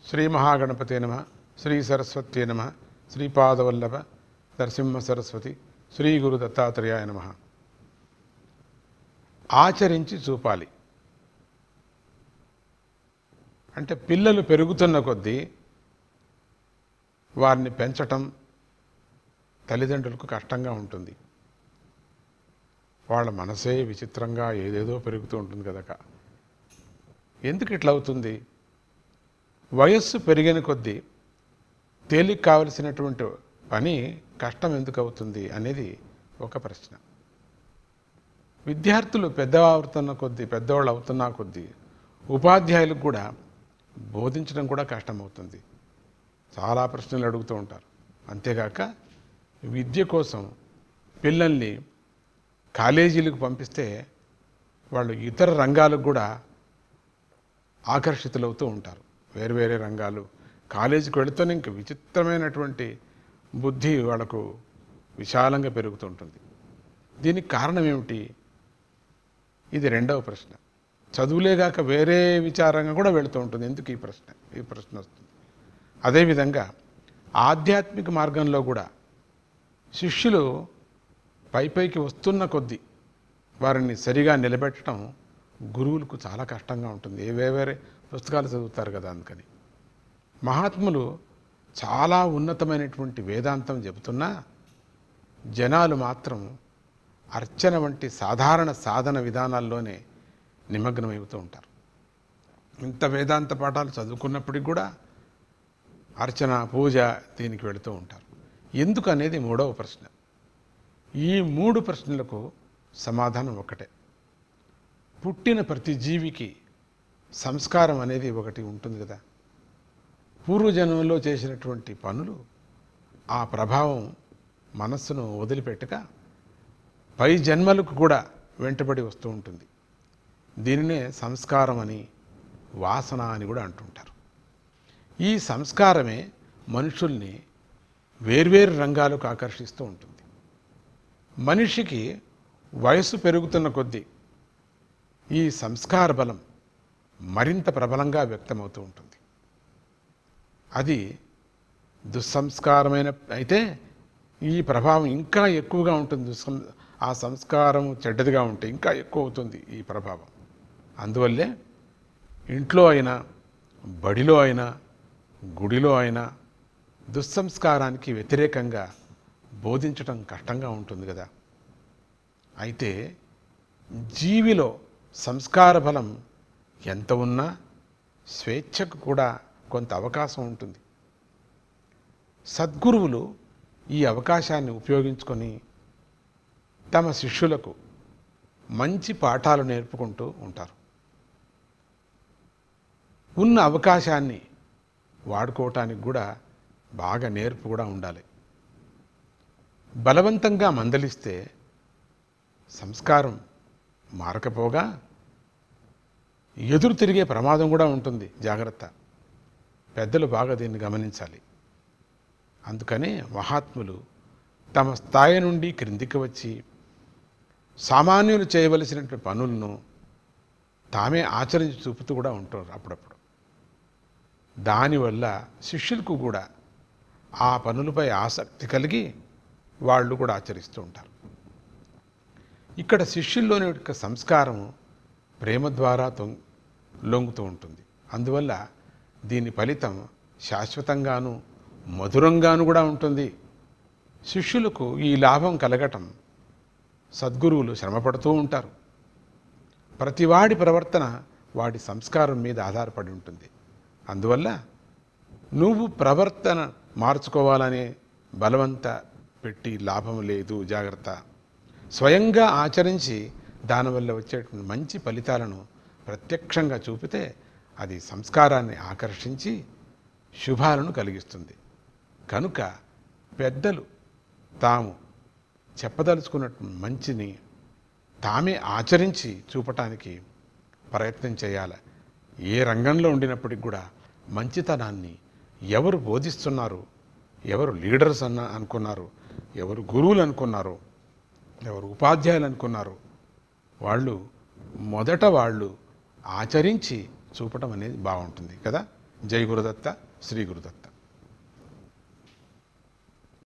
శ్రీ మహాగణపతే నమ శ్రీ సరస్వత్యే నమ శ్రీపాదవల్లభ నరసింహ సరస్వతి శ్రీ గురు దత్తాత్రేయాయ నమ ఆచరించి చూపాలి అంటే పిల్లలు పెరుగుతున్న కొద్దీ వారిని పెంచటం తల్లిదండ్రులకు కష్టంగా ఉంటుంది వాళ్ళ మనసే విచిత్రంగా ఏదేదో పెరుగుతూ ఉంటుంది కదక ఎందుకు ఇట్లా అవుతుంది వయస్సు పెరిగిన కొద్దీ తేలిక కావలసినటువంటి పని కష్టం ఎందుకు అవుతుంది అనేది ఒక ప్రశ్న విద్యార్థులు పెద్దవారుతున్న కొద్దీ పెద్దవాళ్ళు అవుతున్న కొద్దీ ఉపాధ్యాయులకు కూడా బోధించడం కూడా కష్టమవుతుంది చాలా ప్రశ్నలు అడుగుతూ ఉంటారు అంతేగాక విద్య కోసం పిల్లల్ని కాలేజీలకు పంపిస్తే వాళ్ళు ఇతర రంగాలకు కూడా ఆకర్షితులవుతూ ఉంటారు వేరు వేరే రంగాలు కాలేజీకి వెళుతూనే ఇంక విచిత్రమైనటువంటి బుద్ధి వాళ్ళకు విశాలంగా పెరుగుతుంటుంది దీనికి కారణం ఏమిటి ఇది రెండవ ప్రశ్న చదువులేగాక వేరే విచారంగా కూడా వెళుతూ ఉంటుంది ఎందుకు ఈ ప్రశ్న ఈ ప్రశ్న వస్తుంది అదేవిధంగా ఆధ్యాత్మిక మార్గంలో కూడా శిష్యులు పై పైకి వస్తున్న కొద్దీ వారిని సరిగా నిలబెట్టడం గురువులకు చాలా కష్టంగా ఉంటుంది ఏ వేరే పుస్తకాలు చదువుతారు కదా అందుకని మహాత్ములు చాలా ఉన్నతమైనటువంటి వేదాంతం చెబుతున్నా జనాలు మాత్రం అర్చన వంటి సాధారణ సాధన విధానాల్లోనే నిమగ్నమవుతూ ఉంటారు ఇంత వేదాంత పాఠాలు చదువుకున్నప్పటికి కూడా అర్చన పూజ దీనికి వెళుతూ ఉంటారు ఎందుకు అనేది మూడవ ప్రశ్న ఈ మూడు ప్రశ్నలకు సమాధానం ఒకటే పుట్టిన ప్రతి జీవికి సంస్కారం అనేది ఒకటి ఉంటుంది కదా పూర్వజన్మలో చేసినటువంటి పనులు ఆ ప్రభావం మనస్సును వదిలిపెట్టక పై జన్మలకు కూడా వెంటబడి వస్తూ ఉంటుంది దీనినే సంస్కారం అని వాసన అని కూడా అంటుంటారు ఈ సంస్కారమే మనుషుల్ని వేర్వేరు రంగాలకు ఆకర్షిస్తూ ఉంటుంది మనిషికి వయస్సు పెరుగుతున్న కొద్దీ ఈ సంస్కార బలం మరింత ప్రబలంగా వ్యక్తమవుతూ ఉంటుంది అది దుస్సంస్కారమైన అయితే ఈ ప్రభావం ఇంకా ఎక్కువగా ఉంటుంది దుస్సం ఆ సంస్కారం చెడ్డదిగా ఉంటే ఇంకా ఎక్కువ అవుతుంది ఈ ప్రభావం అందువల్లే ఇంట్లో అయినా బడిలో అయినా గుడిలో అయినా దుస్సంస్కారానికి వ్యతిరేకంగా బోధించటం కష్టంగా ఉంటుంది కదా అయితే జీవిలో సంస్కార బలం ఎంత ఉన్నా స్వేచ్ఛకు కూడా కొంత అవకాశం ఉంటుంది సద్గురువులు ఈ అవకాశాన్ని ఉపయోగించుకొని తమ శిష్యులకు మంచి పాఠాలు నేర్పుకుంటూ ఉంటారు ఉన్న అవకాశాన్ని వాడుకోవటానికి కూడా బాగా నేర్పు కూడా ఉండాలి బలవంతంగా మందలిస్తే సంస్కారం మారకపోగా ఎదురు తిరిగే ప్రమాదం కూడా ఉంటుంది జాగ్రత్త పెద్దలు బాగా దీన్ని గమనించాలి అందుకనే మహాత్ములు తమ స్థాయి నుండి క్రిందికి వచ్చి సామాన్యులు చేయవలసినటువంటి పనులను తామే ఆచరించి చూపుతూ కూడా ఉంటారు అప్పుడప్పుడు దానివల్ల శిష్యులకు కూడా ఆ పనులపై ఆసక్తి కలిగి వాళ్ళు కూడా ఆచరిస్తూ ఉంటారు ఇక్కడ శిష్యుల్లోని యొక్క సంస్కారం ప్రేమ ద్వారా తొంగ్ లొంగుతూ ఉంటుంది అందువల్ల దీని ఫలితం శాశ్వతంగాను మధురంగాను కూడా ఉంటుంది శిష్యులకు ఈ లాభం కలగటం సద్గురువులు శ్రమపడుతూ ఉంటారు ప్రతివాడి ప్రవర్తన వాడి సంస్కారం మీద ఆధారపడి ఉంటుంది అందువల్ల నువ్వు ప్రవర్తన మార్చుకోవాలనే బలవంత పెట్టి లాభం లేదు జాగ్రత్త స్వయంగా ఆచరించి దానివల్ల వచ్చేటువంటి మంచి ఫలితాలను ప్రత్యక్షంగా చూపితే అది సంస్కారాన్ని ఆకర్షించి శుభాలను కలిగిస్తుంది కనుక పెద్దలు తాము చెప్పదలుచుకున్నట్టు మంచిని తామే ఆచరించి చూపటానికి ప్రయత్నం చేయాలి ఏ రంగంలో ఉండినప్పటికి కూడా మంచితనాన్ని ఎవరు బోధిస్తున్నారు ఎవరు లీడర్స్ అన్న అనుకున్నారు ఎవరు గురువులు అనుకున్నారు ఎవరు ఉపాధ్యాయులు అనుకున్నారు వాళ్ళు మొదట వాళ్ళు ఆచరించి చూపటం అనేది బాగుంటుంది కదా జై గురుదత్త శ్రీ గురుదత్త